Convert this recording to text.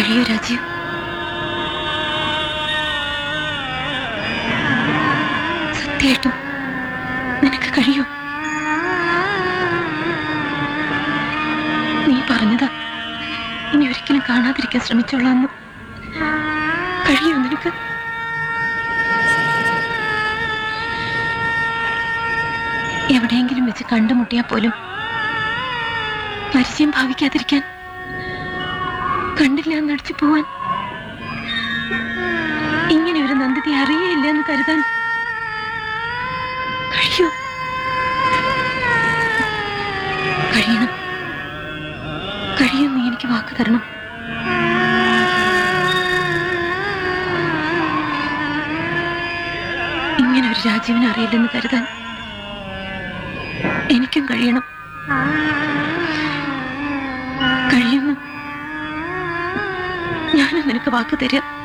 കഴിയൂ രാജീവ് സത്യമായിട്ടും നിനക്ക് കഴിയൂ നീ പറഞ്ഞതാ ഇനി ഒരിക്കലും കാണാതിരിക്കാൻ ശ്രമിച്ചോളാന്ന് കഴിയൂ നിനക്ക് എവിടെയെങ്കിലും വെച്ച് കണ്ടുമുട്ടിയാ പോലും പരിചയം ഭാവിക്കാതിരിക്കാൻ കണ്ടില്ല എന്നടിച്ചു പോവാൻ ഇങ്ങനെ ഒരു നന്ദിതി അറിയേയില്ല എന്ന് കരുതാൻ കഴിയൂ കഴിയണം കഴിയും നീ എനിക്ക് വാക്ക് തരണം ഇങ്ങനെ ഒരു രാജീവിനെ അറിയില്ലെന്ന് കരുതാൻ എനിക്കും കഴിയണം കഴിയുന്നു ഞാനും നിനക്ക് വാക്ക് തരാം